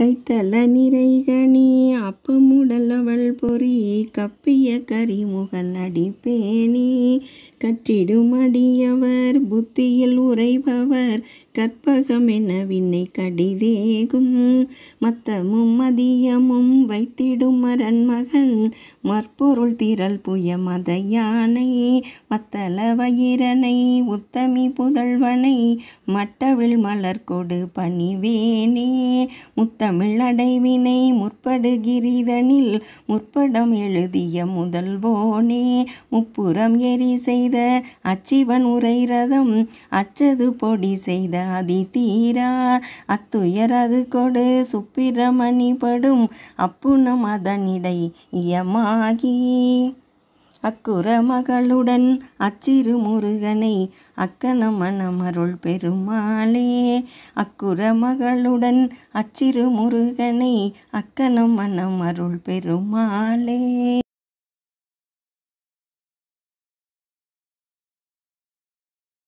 கைத்தல நிறைகனி அப்பமுடல் அவள் பொறி கப்பிய கரிமுகன் அடிப்பேணி கற்றிடும் அடியவர் புத்தியில் உறைபவர் கற்பகமென விண்ணை கடிதேகும் மத்தமும் மதியமும் வைத்திடும் மரண்மகன் மற்பொருள் திரள் புய மத யானை மத்தள வயிரனை உத்தமி புதல்வனை மட்டவிழ் மலர் கொடு பணிவேனே முத்தமிழ் அடைவினை முற்படுகிரிதனில் முற்படம் எழுதிய முதல்வோனே முப்புறம் எரி செய்த அச்சிவன் உரை ரதம் அச்சது பொடி செய்த அதி தீரா அத்துயர் அது கொடு சுப்பிரமணி படும் அப்புணம் அதனிடை இயமாகி அக்குற மகளுடன் அச்சிறு முருகனை அக்கன மணமருள் பெருமாளே அக்குற மகளுடன் அச்சிறு முருகனை அக்கன மணமருள் பெருமாளே